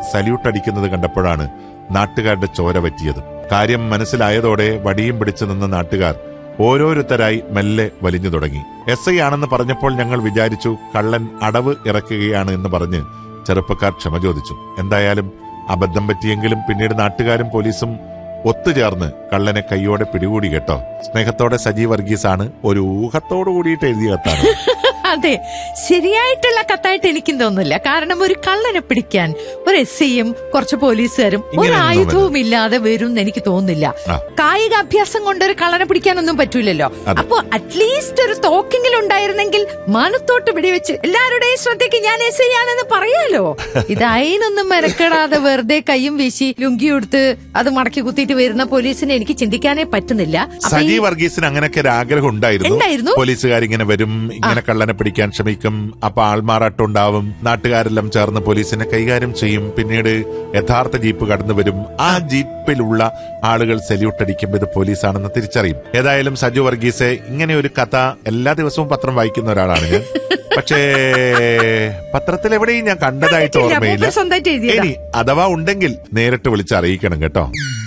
Salute അടിക്കുന്നത് കണ്ടപ്പോഴാണ് നാട്ടുകാരുടെ ചോര പറ്റിയത് കാര്യം മനസ്സിലായതോടെ വടിയും പിടിച്ചു നിന്ന നാട്ടുകാർ ഓരോരുത്തരായി മെല്ലെ വലിഞ്ഞു തുടങ്ങി എസ് ഐ ആണെന്ന് പറഞ്ഞപ്പോൾ ഞങ്ങൾ വിചാരിച്ചു കള്ളൻ അടവ് ഇറക്കുകയാണ് എന്ന് പറഞ്ഞ് ചെറുപ്പക്കാർ ക്ഷമ ചോദിച്ചു എന്തായാലും അബദ്ധം പറ്റിയെങ്കിലും പിന്നീട് നാട്ടുകാരും പോലീസും ഒത്തുചേർന്ന് കള്ളനെ കൈയോടെ പിടികൂടി കേട്ടോ സ്നേഹത്തോടെ സജി വർഗീസ് ആണ് ഒരു ഊഹത്തോടു കൂടിയിട്ട് എഴുതിയ കത്താണ് അതെ ശരിയായിട്ടുള്ള കത്തായിട്ട് എനിക്കും തോന്നുന്നില്ല കാരണം ഒരു കള്ളനെ പിടിക്കാൻ ഒരു എസ് ഐയും കുറച്ച് പോലീസുകാരും ഒരു ഇങ്ങനെയൊന്നും ആയുധവും ഇല്ലാതെ വരും എന്ന് എനിക്ക് തോന്നുന്നില്ല ആ. കായിക അഭ്യാസം കൊണ്ട് ഒരു കള്ളനെ പിടിക്കാനൊന്നും പറ്റൂലല്ലോ അതെ. അപ്പൊ അറ്റ്ലീസ്റ്റ് ഒരു തോക്കെങ്കിലും ഉണ്ടായിരുന്നെങ്കിൽ മാനത്തോട്ട് വെടിവെച്ച് എല്ലാവരുടെയും ശ്രദ്ധയ്ക്ക് ഞാൻ എസ് ഐ ആണെന്ന് പറയാലോ ഇതായിനൊന്നും മെനക്കെടാതെ വെറുതെ കൈയും വീശി ലുങ്കി കൊടുത്ത് അത് മടക്കി കുത്തിയിട്ട് വരുന്ന പോലീസിനെ എനിക്ക് ചിന്തിക്കാനേ പറ്റുന്നില്ല അപ്പൊ സജി ഈ- വർഗീസിന് അങ്ങനെയൊക്കെ ഒരു ആഗ്രഹം ഉണ്ടായിരുന്നു ഉണ്ടായിരുന്നു? പോലീസുകാർ ഇങ്ങനെ വരും ഇങ്ങനെ കള്ളനെ പിടിക്കാൻ ശ്രമിക്കും അപ്പൊ ആൾമാറാട്ടം ഉണ്ടാവും നാട്ടുകാരെല്ലാം ചേർന്ന് പോലീസിനെ കൈകാര്യം ചെയ്യും പിന്നീട് യഥാർത്ഥ ജീപ്പ് കടന്നു വരും ആ ജീപ്പിലുള്ള ആളുകൾ സല്യൂട്ട് അടിക്കുമ്പോൾ ഇത് പോലീസാണെന്ന് തിരിച്ചറിയും ഏതായാലും സജു വർഗീസ് ഇങ്ങനെ ഒരു കഥ എല്ലാ ദിവസവും പത്രം വായിക്കുന്ന ഒരാളാണ് ഞാൻ പക്ഷേ പത്രത്തിൽ എവിടെയും ഞാൻ കണ്ടതായിട്ട് കണ്ടിട്ടില്ല. ഓർമ്മയില്ല മൂപ്പര് സ്വന്തമായിട്ട് എഴുതിയതാ. ഇനി അഥവാ ഉണ്ടെങ്കിൽ നേരിട്ട് വിളിച്ച് അറിയിക്കണം കേട്ടോ